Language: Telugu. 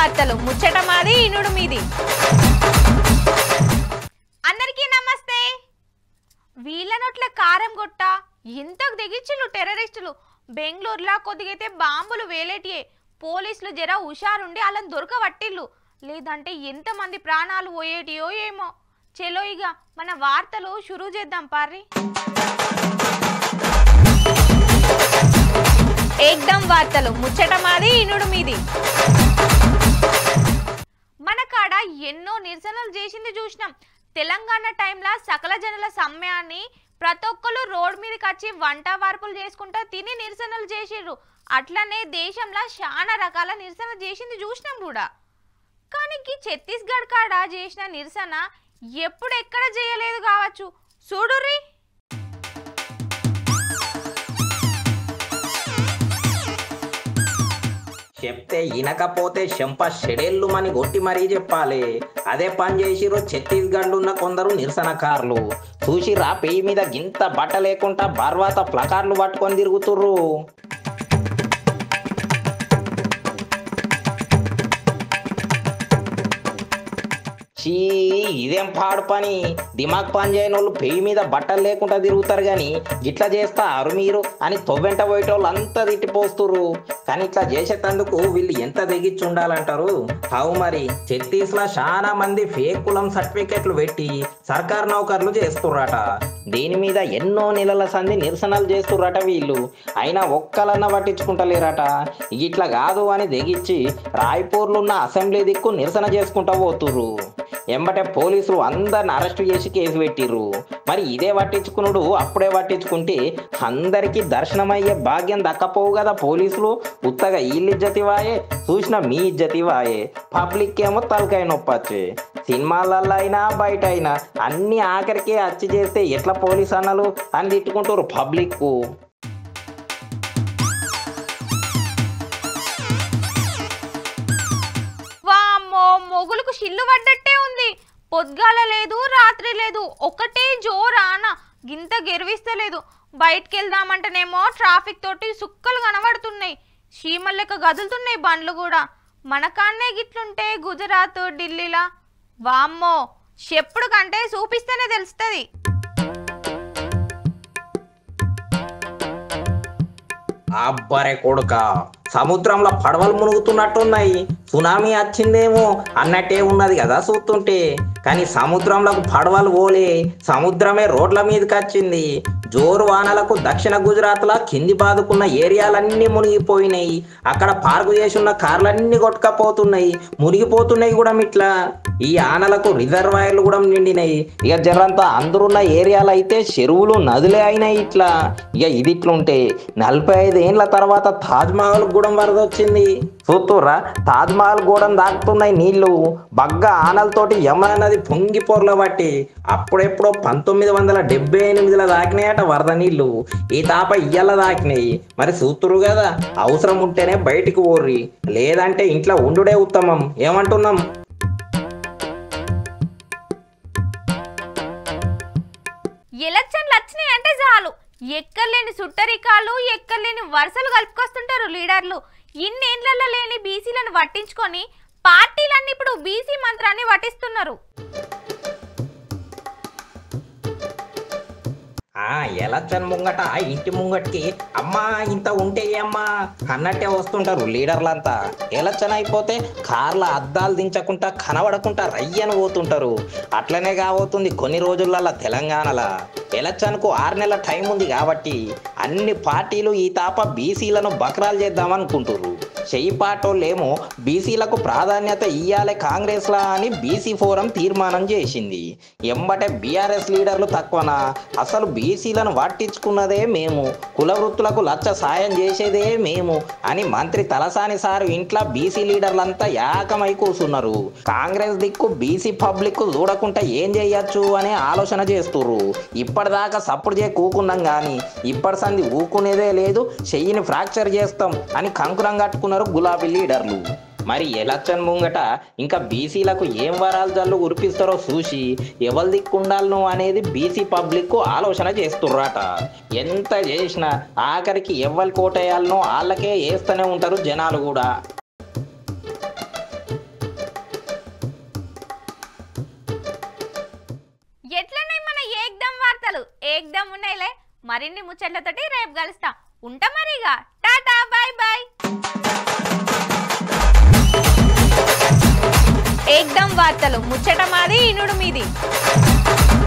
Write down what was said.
వార్తలు ముచ్చట మాది ఇనుడు మీది అందరికీ నమస్తే వీళ్ళ నోట్ల కారం కొట్ట ఎంతకు దిగిచ్చిళ్ళు టెర్రరిస్టులు బెంగళూరులో కొద్దిగైతే బాంబులు వేలేటియే పోలీసులు జర హుషారుండి వాళ్ళని దొరకబట్టిళ్ళు లేదంటే ఎంతమంది ప్రాణాలు పోయేటియో ఏమో చెలో ఇక మన వార్తలు షురూ చేద్దాం పార్రి ఏక్దం వార్తలు ముచ్చట మాది ఇనుడు మీది మన కాడ ఎన్నో నిరసనలు చేసింది చూసినాం తెలంగాణ టైంలో సకల జనుల సమ్మెయాన్ని ప్రతి ఒక్కరు రోడ్ మీదకి వచ్చి వంట వార్పులు చేసుకుంటా తిని నిరసనలు చేసిర్రు అట్లనే దేశంలో చాలా రకాల నిరసన చేసింది చూసినాం కూడా కానీ ఈ ఛత్తీస్గఢ్ కాడ చేసిన నిరసన ఎప్పుడు ఎక్కడ చేయలేదు కావచ్చు చూడుర్రి చెప్తే ఇనకపోతే చెంప షెడేళ్ళు మని కొట్టి మరీ చెప్పాలి అదే పని చేసిరు ఛత్తీస్గఢ్ ఉన్న కొందరు నిరసనకారులు చూసిరా పెయ్యి మీద గింత బట్ట లేకుండా బర్వాత ప్లకార్లు పట్టుకొని తిరుగుతుర్రు చీ ఇదేం పాడు పని దిమాగ్ పని చేయని వాళ్ళు పెయ్యి మీద బట్టలు లేకుండా తిరుగుతారు కానీ ఇట్లా చేస్తారు మీరు అని తొవ్వెంట పోయేటోళ్ళు అంతా తిట్టిపోస్తుర్రు కానీ ఇట్లా చేసేటందుకు వీళ్ళు ఎంత తెగిచ్చి ఉండాలంటారు అవు మరి ఛత్తీస్లో చాలా మంది ఫేక్ కులం సర్టిఫికెట్లు పెట్టి సర్కార్ నౌకర్లు చేస్తుర్రట దీని మీద ఎన్నో నెలల సంధి నిరసనలు చేస్తుర్రట వీళ్ళు అయినా ఒక్కలన్నా పట్టించుకుంటలేరట ఇట్లా కాదు అని తెగిచ్చి రాయ్పూర్లో ఉన్న అసెంబ్లీ దిక్కు నిరసన చేసుకుంటా పోతుర్రు ఎంబటే పోలీసులు అందరిని అరెస్ట్ చేసి కేసు పెట్టిర్రు మరి ఇదే పట్టించుకునుడు అప్పుడే పట్టించుకుంటే అందరికీ దర్శనమయ్యే భాగ్యం దక్కపోవు కదా పోలీసులు ఉత్తగా వీళ్ళు ఇజ్జతి వాయే చూసిన మీ ఇజ్జతి వాయే పబ్లిక్ ఏమో తలకాయ నొప్పచ్చు సినిమాలలో అయినా బయట అయినా అన్ని ఆఖరికి హత్య చేస్తే ఎట్లా పోలీస్ అన్నలు అని తిట్టుకుంటారు పబ్లిక్ వామ్మో మొగులకు షిల్లు పడ్డట్టే ఉంది పొద్గాల లేదు రాత్రి లేదు ఒకటే జోరాన గింత గెరివిస్తలేదు బయటికి వెళ్దామంటేనేమో ట్రాఫిక్ తోటి సుక్కలు కనబడుతున్నాయి చీమల లెక్క గదులుతున్నాయి బండ్లు కూడా మన కాన్నే గిట్లుంటే గుజరాత్ ఢిల్లీలా వామ్మో చెప్పుడు కంటే చూపిస్తేనే తెలుస్తుంది అబ్బరే కొడుక సముద్రంలో పడవలు మునుగుతున్నట్టున్నాయి సునామీ వచ్చిందేమో అన్నట్టే ఉన్నది కదా చూస్తుంటే కానీ సముద్రంలోకి పడవలు పోలే సముద్రమే రోడ్ల మీదకి వచ్చింది జోరు వానలకు దక్షిణ గుజరాత్లో కింది బాదుకున్న ఏరియాలన్నీ మునిగిపోయినాయి అక్కడ పార్కు చేసి ఉన్న కార్లన్నీ కొట్టుకపోతున్నాయి మునిగిపోతున్నాయి కూడా ఇట్లా ఈ ఆనలకు రిజర్వాయర్లు కూడా నిండినాయి ఇక జరంతా అందరున్న ఏరియాలు అయితే చెరువులు నదులే అయినాయి ఇట్లా ఇక ఇది ఇట్లుంటే నలభై ఐదు ఏండ్ల తర్వాత తాజ్ మహల్ గూడెం వరద వచ్చింది చూస్తుర్రా తాజ్ మహల్ గూడెం దాటుతున్నాయి నీళ్లు బగ్గ ఆనలతోటి యమునా నది పొంగి పొర్ల బట్టి అప్పుడెప్పుడో పంతొమ్మిది వందల డెబ్బై ఎనిమిదిలో దాకినాయట వరద నీళ్లు ఈ తాప ఇయ్యాల దాకినాయి మరి చూస్తురు కదా అవసరం ఉంటేనే బయటికి ఓర్రి లేదంటే ఇంట్లో ఉండుడే ఉత్తమం ఏమంటున్నాం ఎలక్షన్లు వచ్చినాయి అంటే చాలు ఎక్కర్లేని సుట్టరికాలు ఎక్కర్లేని వరుసలు కలుపుకొస్తుంటారు లీడర్లు ఇన్నేళ్లలో లేని బీసీలను పట్టించుకొని పార్టీలన్నీ ఇప్పుడు బీసీ మంత్రాన్ని పట్టిస్తున్నారు ఆ ఎలక్షన్ ముంగట ఇంటి ముంగటికి అమ్మా ఇంత ఉంటే అమ్మా అన్నట్టే వస్తుంటారు లీడర్లంతా ఎలక్షన్ అయిపోతే కార్ల అద్దాలు దించకుండా కనబడకుండా రయ్యని పోతుంటారు అట్లనే కాబోతుంది కొన్ని రోజులలో తెలంగాణలో ఎలక్షన్కు ఆరు నెలల టైం ఉంది కాబట్టి అన్ని పార్టీలు ఈ తాప బీసీలను బకరాలు చేద్దామనుకుంటుర్రు చెయ్యి పాటోళ్ళేమో బీసీలకు ప్రాధాన్యత ఇయ్యాలే కాంగ్రెస్లా అని బీసీ ఫోరం తీర్మానం చేసింది ఎంబటే బీఆర్ఎస్ లీడర్లు తక్కువనా అసలు బీసీలను పట్టించుకున్నదే మేము కుల వృత్తులకు లచ్చ సాయం చేసేదే మేము అని మంత్రి తలసాని సారు ఇంట్లో బీసీ లీడర్లంతా ఏకమై కూర్చున్నారు కాంగ్రెస్ దిక్కు బీసీ పబ్లిక్ చూడకుండా ఏం చేయొచ్చు అనే ఆలోచన చేస్తుర్రు ఇప్పటిదాకా సప్పుడు చేయ కూకున్నాం కానీ ఇప్పటి సంది ఊకునేదే లేదు చెయ్యిని ఫ్రాక్చర్ చేస్తాం అని కంకురం కట్టుకున్నారు గులాబీ లీడర్లు మరి ఎలక్షన్ ముంగట ఇంకా బీసీలకు ఏం వరాలు జల్లు కురిపిస్తారో చూసి ఎవరి దిక్కుండాలను అనేది బీసీ పబ్లిక్ ఆలోచన చేస్తుర్రట ఎంత చేసినా ఆఖరికి ఎవరి కోటేయాలనో వాళ్ళకే వేస్తూనే ఉంటారు జనాలు కూడా ఎట్లున్నాయి మన ఏకదం వార్తలు ఏకదం ఉన్నాయిలే మరిన్ని ముచ్చట్లతోటి రేపు కలుస్తా ఉంటా మరిగా టాటా బాయ్ బాయ్ ఏకదం వార్తలు ముచ్చట మాది ఇనుడు మీది